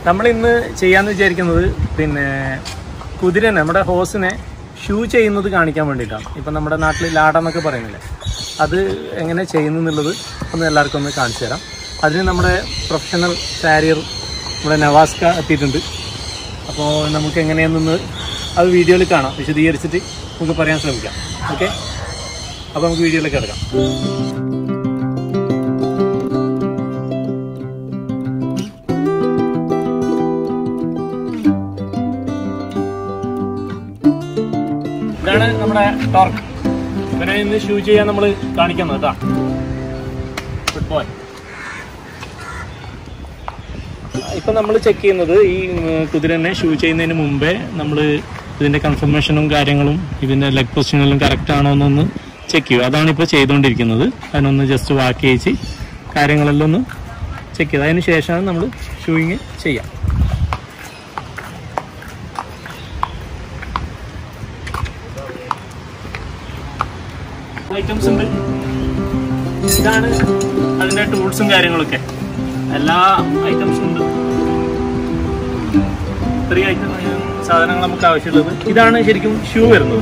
നമ്മൾ ഇന്ന് ചെയ്യാന്ന് വിചാരിക്കുന്നത് പിന്നെ കുതിരനെ നമ്മുടെ ഹോസിനെ ഷൂ ചെയ്യുന്നത് കാണിക്കാൻ വേണ്ടിയിട്ടാണ് ഇപ്പം നമ്മുടെ നാട്ടിൽ ലാട എന്നൊക്കെ പറയുന്നില്ലേ അത് എങ്ങനെ ചെയ്യുന്നു എന്നുള്ളത് ഒന്ന് എല്ലാവർക്കും ഒന്ന് കാണിച്ചു തരാം അതിന് നമ്മുടെ പ്രൊഫഷണൽ കാരിയർ നമ്മുടെ നവാസ്ക എത്തിയിട്ടുണ്ട് അപ്പോൾ നമുക്ക് എങ്ങനെയാണെന്ന് അത് വീഡിയോയിൽ കാണാം വിശദീകരിച്ചിട്ട് നമുക്ക് പറയാൻ ശ്രമിക്കാം ഓക്കെ അപ്പോൾ നമുക്ക് വീഡിയോയിലേക്ക് കിടക്കാം ഇതാണ് നമ്മുടെ ടോർക്ക് ഇവനെ ഇന്ന് ഷൂ ചെയ്യാൻ നമ്മൾ കാണിക്കുന്നത് കേട്ടോ ഗുഡ് ബോയ് ഇപ്പം നമ്മൾ ചെക്ക് ചെയ്യുന്നത് ഈ ഉം, കുതിരനെ ഷൂ ചെയ്യുന്നതിന് മുമ്പേ നമ്മൾ ഇതിൻ്റെ കൺഫർമേഷനും കാര്യങ്ങളും ഇതിൻ്റെ ലെഗ് പൊസിഷനെല്ലാം കറക്റ്റ് ആണോ എന്നൊന്ന് ചെക്ക് ചെയ്യും അതാണ് ഇപ്പോൾ ചെയ്തുകൊണ്ടിരിക്കുന്നത് അതിനൊന്ന് ജസ്റ്റ് വാക്ക് ചെയ്ച്ച് കാര്യങ്ങളെല്ലാം ഒന്ന് ചെക്ക് ചെയ്ത് അതിന് ശേഷമാണ് നമ്മൾ ഷൂയിങ് ചെയ്യാം ഐറ്റംസ് ഉണ്ട് ഇതാണ് അതിന്റെ ടൂൾസും കാര്യങ്ങളൊക്കെ എല്ലാ ഐറ്റംസും ഉണ്ട് ഇത്രയും ഐറ്റം സാധനങ്ങൾ നമുക്ക് ആവശ്യമുള്ളത് ഇതാണ് ശരിക്കും ഷൂ വരുന്നത്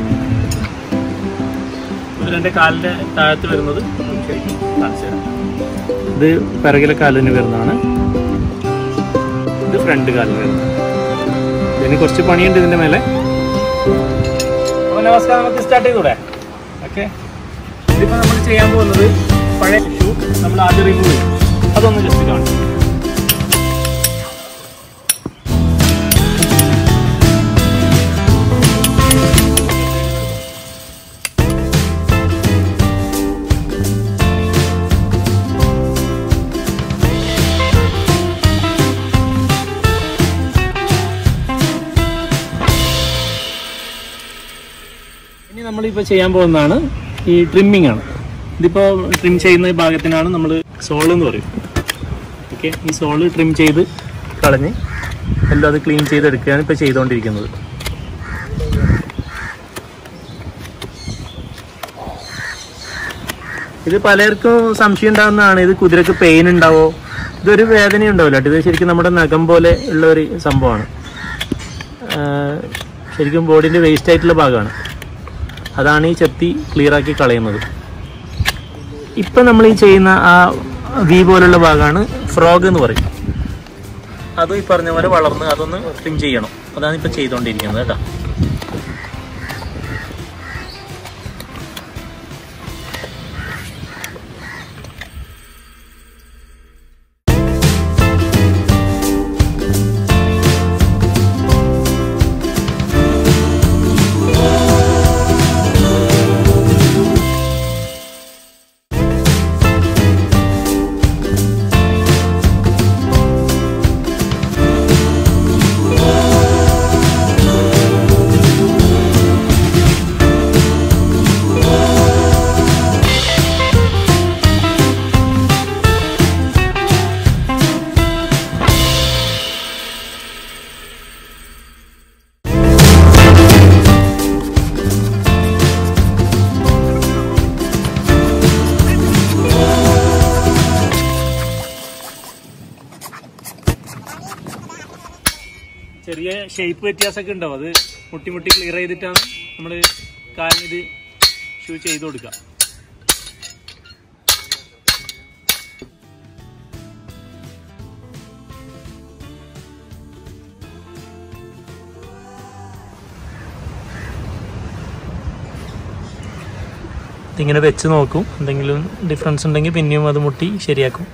ഇതിന്റെ കാലിന്റെ താഴത്ത് വരുന്നത് ശരിക്കും കാണിച്ചു തരാം ഇത് പിറകിലെ കാലിന് വരുന്നതാണ് ഇത് ഫ്രണ്ട് കാലിന് വരുന്നത് ഇതിന് കുറച്ച് പണിയുണ്ട് ഇതിന്റെ മേലെ അപ്പൊ നമസ്കാരം നമുക്ക് സ്റ്റാർട്ട് ചെയ്തൂടെ ഓക്കെ ഇതിപ്പോ നമ്മൾ ചെയ്യാൻ പോകുന്നത് പഴയ ഷൂ നമ്മൾ ആദ്യം റിമൂവ് ചെയ്യും അതൊന്ന് ജസ്റ്റ് കാണിച്ചു ഇനി നമ്മളിപ്പോൾ ചെയ്യാൻ പോകുന്നതാണ് ഈ ട്രിമ്മിങ് ആണ് ഇതിപ്പോൾ ട്രിം ചെയ്യുന്ന ഈ ഭാഗത്തിനാണ് നമ്മൾ സോൾ എന്ന് പറയും ഓക്കെ ഈ സോള് ട്രിം ചെയ്ത് കളഞ്ഞ് എല്ലാം അത് ക്ലീൻ ചെയ്തെടുക്കുകയാണ് ഇപ്പോൾ ചെയ്തുകൊണ്ടിരിക്കുന്നത് ഇത് പലർക്കും സംശയം ഉണ്ടാകുന്നതാണ് ഇത് കുതിരക്ക് പെയിൻ ഉണ്ടാവോ ഇതൊരു വേദന ഉണ്ടാവില്ല കേട്ടോ. ഇത് ശരിക്കും നമ്മുടെ നഖം പോലെ ഉള്ള ഒരു സംഭവമാണ് ആഹ് ശരിക്കും ബോഡിൻ്റെ വേസ്റ്റ് ആയിട്ടുള്ള ഭാഗമാണ് അതാണ് ഈ ചെത്തി ക്ലിയർ ആക്കി കളയുന്നത് ഇപ്പം നമ്മൾ ഈ ചെയ്യുന്ന ആ വി പോലുള്ള ഭാഗമാണ് ഫ്രോഗ് എന്ന് പറയും അതും ഈ പറഞ്ഞ പോലെ വളർന്ന് അതൊന്ന് ട്രിം ചെയ്യണം അതാണ് ഇപ്പം ചെയ്തുകൊണ്ടിരിക്കുന്നത് കേട്ടോ ചെറിയ ഷേപ്പ് വ്യത്യാസമൊക്കെ ഉണ്ടാവും അത് മുട്ടി മുട്ടി ക്ലിയർ ചെയ്തിട്ടാണ് നമ്മൾ കാലിന് ഇത് ഷൂ ചെയ്ത് കൊടുക്കുക ഇതിങ്ങനെ വെച്ച് നോക്കും എന്തെങ്കിലും ഡിഫറൻസ് ഉണ്ടെങ്കിൽ പിന്നെയും അത് മുട്ടി ശരിയാക്കും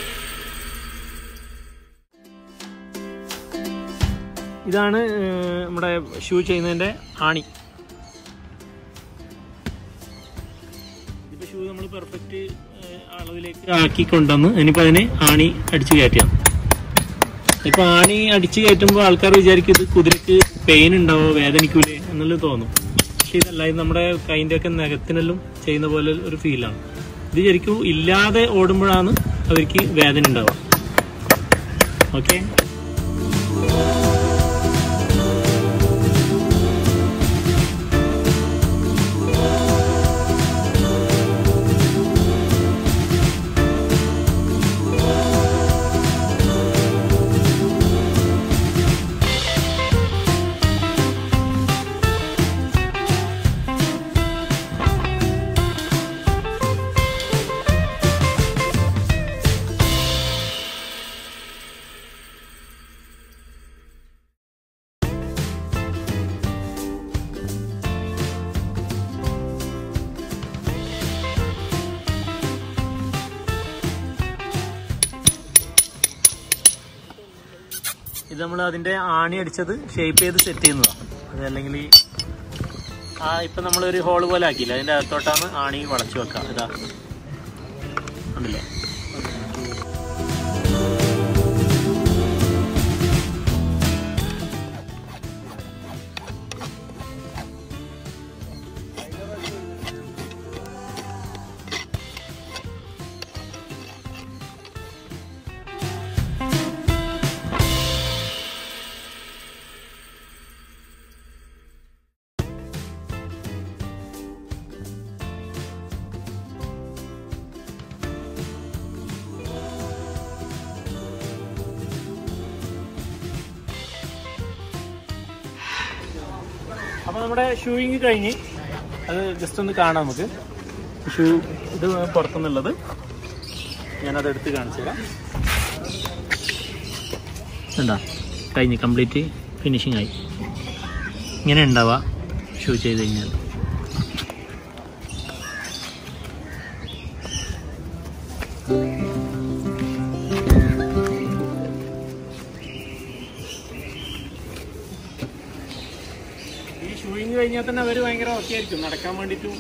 ഇതാണ് നമ്മുടെ ഷൂ ചെയ്യുന്നതിൻ്റെ ആണി ഇപ്പോൾ ഷൂ നമ്മൾ പെർഫെക്റ്റ് അളവിലേക്ക് ആക്കി കൊണ്ടുവന്ന് ഇനിയിപ്പോൾ അതിന് ആണി അടിച്ച് കയറ്റിയാണ് ഇപ്പോൾ ആണി അടിച്ച് കയറ്റുമ്പോൾ ആൾക്കാർ വിചാരിക്കും ഇത് കുതിരക്ക് പെയിൻ ഉണ്ടാവോ വേദനിക്കൂലേ എന്നുള്ളത് തോന്നും പക്ഷെ ഇതല്ല ഇത് നമ്മുടെ കൈൻ്റെ ഒക്കെ നഖത്തിനെല്ലാം ചെയ്യുന്ന പോലെ ഒരു ഫീലാണ് ഇത് ശരിക്കും ഇല്ലാതെ ഓടുമ്പോഴാണ് അവർക്ക് വേദന ഉണ്ടാവുക ഓക്കെ ഇത് നമ്മൾ അതിന്റെ ആണി അടിച്ചത് ഷേപ്പ് ചെയ്ത് സെറ്റ് ചെയ്യുന്നതാണ് അത് അല്ലെങ്കിൽ ഈ ആ ഇപ്പൊ നമ്മളൊരു ഹോൾ പോലെ ആക്കിയില്ല അതിന്റെ അകത്തോട്ടാണ് ആണി വളച്ചു വെക്കുക ഇതാ ഉണ്ടല്ലേ അപ്പൊ നമ്മുടെ ഷൂയിങ് കഴിഞ്ഞ് അത് ജസ്റ്റ് ഒന്ന് കാണാം നമുക്ക് ഷൂ ഇത് പുറത്തുനിന്നുള്ളത് ഞാനത് എടുത്ത് കാണിച്ചു തരാം എന്താ കഴിഞ്ഞ് കംപ്ലീറ്റ് ഫിനിഷിംഗ് ആയി ഇങ്ങനെ ഉണ്ടാവുക ഷൂ ചെയ്ത് കഴിഞ്ഞാൽ ഈ ഷൂയിങ് കഴിഞ്ഞാൽ തന്നെ അവർ ഭയങ്കര ഓക്കെ ആയിരിക്കും നടക്കാൻ വേണ്ടിയിട്ടും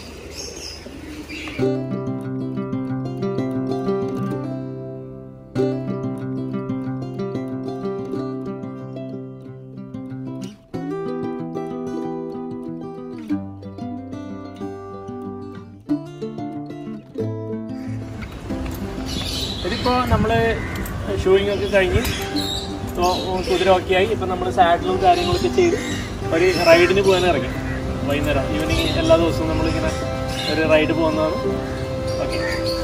ഇതിപ്പോ നമ്മള് ഷൂയിങ് ഒക്കെ കഴിഞ്ഞ് ഇപ്പോ കുതിര ഒക്കെ ആയി ഇപ്പൊ നമ്മൾ സാഡിലും കാര്യങ്ങളൊക്കെ ചെയ്ത് ഒരു റൈഡിന് പോകാൻ ഇറങ്ങി വൈകുന്നേരം ഈവനിങ് എല്ലാ ദിവസവും നമ്മളിങ്ങനെ ഒരു റൈഡ് പോകുന്നതാണ് ഓക്കെ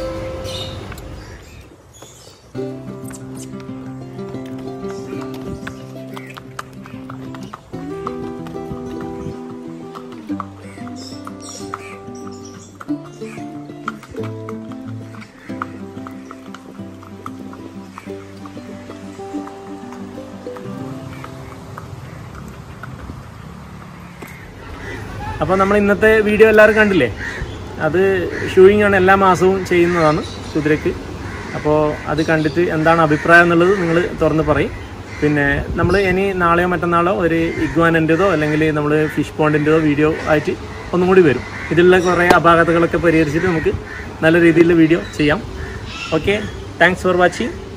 അപ്പോൾ നമ്മൾ ഇന്നത്തെ വീഡിയോ എല്ലാവരും കണ്ടില്ലേ അത് ഷൂയിങ് ആണ് എല്ലാ മാസവും ചെയ്യുന്നതാണ് കുതിരക്ക് അപ്പോൾ അത് കണ്ടിട്ട് എന്താണ് അഭിപ്രായം എന്നുള്ളത് നിങ്ങൾ തുറന്ന് പറയും പിന്നെ നമ്മൾ ഇനി നാളെയോ മറ്റന്നാളോ ഒരു ഇഗ്വാനൻ്റെതോ അല്ലെങ്കിൽ നമ്മൾ ഫിഷ് പോണ്ടിൻ്റെതോ വീഡിയോ ആയിട്ട് ഒന്നും കൂടി വരും ഇതിലുള്ള കുറേ അപാകതകളൊക്കെ പരിഹരിച്ചിട്ട് നമുക്ക് നല്ല രീതിയിലുള്ള വീഡിയോ ചെയ്യാം ഓക്കെ താങ്ക്സ് ഫോർ വാച്ചിങ്